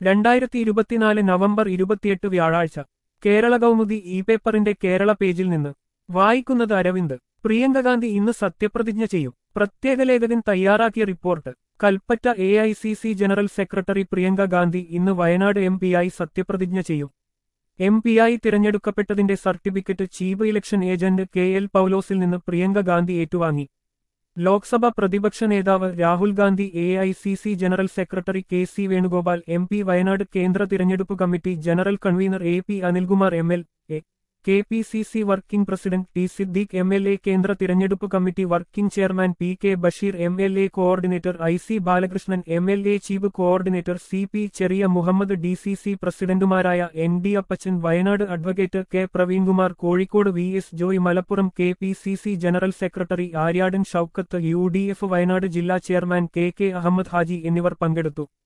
രണ്ടായിരത്തി ഇരുപത്തിനാല് നവംബർ ഇരുപത്തിയെട്ട് വ്യാഴാഴ്ച കേരള കൗമുദി ഇ പേപ്പറിന്റെ കേരള പേജിൽ നിന്ന് വായിക്കുന്നത് അരവിന്ദ് പ്രിയങ്ക ഗാന്ധി ഇന്ന് സത്യപ്രതിജ്ഞ ചെയ്യും പ്രത്യേക ലേഖകൻ തയ്യാറാക്കിയ report Kalpetta A I C C general secretary Priyanka Gandhi ഇന്ന് വയനാട് എം പിയായി സത്യപ്രതിജ്ഞ ചെയ്യും എം പിയായി തിരഞ്ഞെടുക്കപ്പെട്ടതിന്റെ certificate chief election agent K L പൌലോസിൽ നിന്ന് പ്രിയങ്ക ഗാന്ധി ഏറ്റുവാങ്ങി ലോക്സഭ പ്രതിപക്ഷ നേതാവ് Rahul Gandhi A I C C general secretary K C Venugopal M P Wayanad കേന്ദ്ര തിരഞ്ഞെടുപ്പ് committee general convener A P Anilkumar M L A K P C C working president T Siddique M L A കേന്ദ്ര തിരഞ്ഞെടുപ്പ് committee working chairman P K Basheer M L A coordinator I C Balakrishnan M L A chief coordinator C P Cheriya Muhammad D C C പ്രസിഡന്റുമാരായ N D Appachan Wayanad advocate K Praveenkumar Kozhikode V S Joy Malappuram K P C C general secretary Aryadan Shoukath U D F Wayanad ജില്ലാ chairman K K Ahammed Haji എന്നിവർ പങ്കെടുത്തു